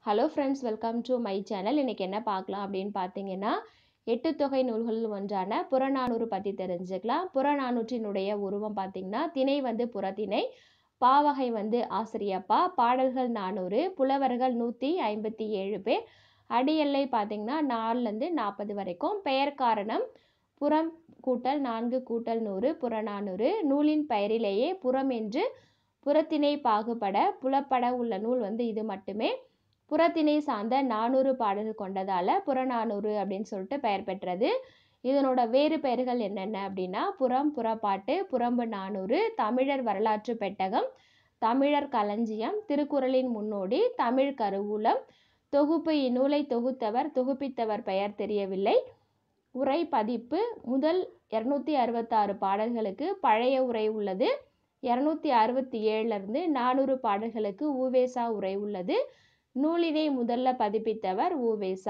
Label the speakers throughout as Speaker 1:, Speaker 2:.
Speaker 1: hello friends welcome to my channel இன்றைக்கி என்ன பார்க்கலாம் அப்படின்னு பார்த்தீங்கன்னா எட்டு தொகை நூல்களில் ஒன்றான புறநானூறு பற்றி தெரிஞ்சுக்கலாம் புறநானூற்றினுடைய உருவம் பார்த்தீங்கன்னா திணை வந்து புறத்திணை பாவகை வந்து ஆசிரியப்பா பாடல்கள் நானூறு புலவர்கள் நூற்றி ஐம்பத்தி ஏழு பேர் அடியெல்லை பார்த்தீங்கன்னா நாலுலேருந்து நாற்பது வரைக்கும் பெயர் காரணம் புறம் கூட்டல் நான்கு கூட்டல் நூறு புறநானூறு நூலின் பெயரிலேயே புறம் என்று புறத்திணை பாகுபட புலப்பட உள்ள நூல் வந்து இது மட்டுமே புறத்திணை சார்ந்த நானூறு பாடல்கள் கொண்டதால் புறநானூறு அப்படின்னு சொல்லிட்டு பெயர் பெற்றது இதனோட வேறு பெயர்கள் என்னென்ன அப்படின்னா புறம் புறப்பாட்டு புறம்பு நானூறு தமிழர் வரலாற்று பெட்டகம் தமிழர் களஞ்சியம் திருக்குறளின் முன்னோடி தமிழ் கருவூலம் தொகுப்பு இந்நூலை தொகுத்தவர் தொகுப்பித்தவர் பெயர் தெரியவில்லை உரை பதிப்பு முதல் இரநூத்தி அறுபத்தாறு பாடல்களுக்கு பழைய உரை உள்ளது இரநூத்தி அறுபத்தி ஏழுலேருந்து நானூறு பாடல்களுக்கு ஊவேசா உரை உள்ளது நூலினை முதல்ல பதிப்பித்தவர் ஊவேசா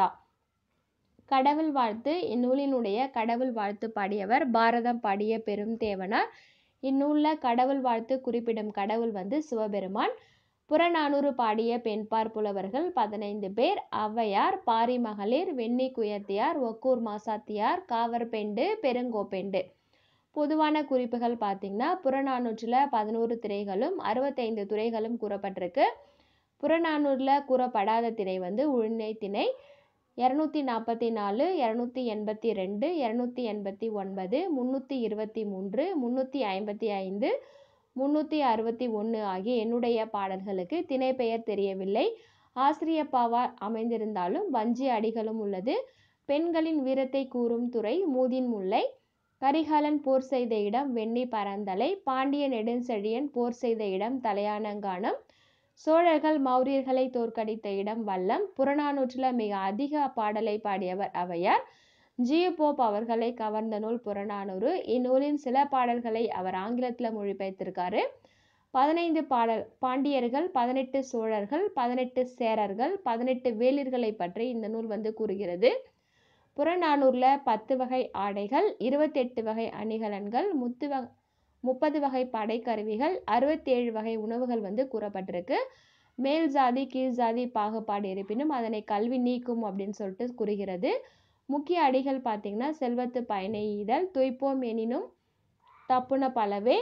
Speaker 1: கடவுள் வாழ்த்து இந்நூலினுடைய கடவுள் வாழ்த்து பாடியவர் பாரதம் பாடிய பெரும் தேவனார் இந்நூலில் கடவுள் வாழ்த்து குறிப்பிடும் கடவுள் வந்து சிவபெருமான் புறநானூறு பாடிய பெண்பார் புலவர்கள் பதினைந்து பேர் ஔவையார் பாரிமகளிர் வெண்ணி குயத்தியார் ஒக்கூர் மாசாத்தியார் காவற்பெண்டு பெருங்கோப்பெண்டு பொதுவான குறிப்புகள் பார்த்திங்கன்னா புறநானூற்றில் பதினோரு திரைகளும் அறுபத்தைந்து துறைகளும் கூறப்பட்டிருக்கு புறநானூரில் கூறப்படாத திணை வந்து உழிஞை திணை இரநூத்தி நாற்பத்தி நாலு இரநூத்தி எண்பத்தி ரெண்டு இரநூத்தி எண்பத்தி ஒன்பது முந்நூற்றி இருபத்தி மூன்று முந்நூற்றி ஐம்பத்தி ஐந்து முந்நூற்றி அறுபத்தி ஒன்று ஆகிய என்னுடைய பாடல்களுக்கு திணை பெயர் தெரியவில்லை ஆசிரியப்பாவால் அமைந்திருந்தாலும் வஞ்சி அடிகளும் உள்ளது பெண்களின் வீரத்தை கூறும் துறை மூதின் முல்லை கரிகாலன் போர் செய்த இடம் வெண்ணி பரந்தலை பாண்டிய நெடுஞ்செழியன் போர் செய்த இடம் தலையானங்கானம் சோழர்கள் மௌரியர்களை தோற்கடித்த இடம் வல்லம் புறநானூற்றில் மிக அதிக பாடலை பாடியவர் அவையார் ஜியு போப் அவர்களை கவர்ந்த நூல் புறநானூறு இந்நூலின் சில பாடல்களை அவர் ஆங்கிலத்தில் மொழிபெயர்த்திருக்காரு பதினைந்து பாடல் பாண்டியர்கள் பதினெட்டு சோழர்கள் பதினெட்டு சேரர்கள் பதினெட்டு வேலிர்களை பற்றி இந்த நூல் வந்து கூறுகிறது புறநானூரில் பத்து வகை ஆடைகள் இருபத்தெட்டு வகை அணிகலன்கள் முத்து வகை முப்பது வகை படைக்கருவிகள் அறுபத்தேழு வகை உணவுகள் வந்து கூறப்பட்டிருக்கு மேல் ஜாதி கீழ் ஜாதி பாகுபாடு இருப்பினும் அதனை கல்வி நீக்கும் அப்படின்னு சொல்லிட்டு கூறுகிறது முக்கிய அடிகள் பார்த்திங்கன்னா செல்வத்து பயனை ஈதல் துய்ப்போம் எனினும் தப்புன பலவே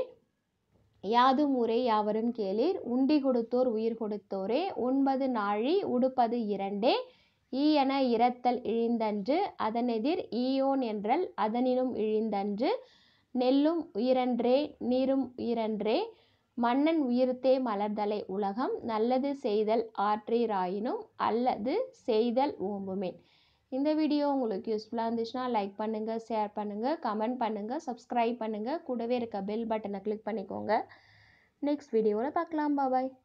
Speaker 1: யாதும் ஊரே யாவரும் கேளீர் உண்டி கொடுத்தோர் உயிர் கொடுத்தோரே உண்பது நாழி உடுப்பது இரண்டே ஈயென இரத்தல் இழிந்தன்று அதனெதிர் ஈயோன் என்றல் அதனினும் இழிந்தன்று நெல்லும் உயிரன்றே நீரும் உயிரன்றே மன்னன் உயிர்த்தே மலர்தலை உலகம் நல்லது செய்தல் ஆற்றீராயினும் அல்லது செய்தல் ஓம்புமேன் இந்த வீடியோ உங்களுக்கு யூஸ்ஃபுல்லாக இருந்துச்சுன்னா லைக் பண்ணுங்கள் ஷேர் பண்ணுங்கள் கமெண்ட் பண்ணுங்கள் சப்ஸ்கிரைப் பண்ணுங்கள் கூடவே இருக்க பெல் பட்டனை கிளிக் பண்ணிக்கோங்க நெக்ஸ்ட் வீடியோவில் பார்க்கலாம் பாபாய்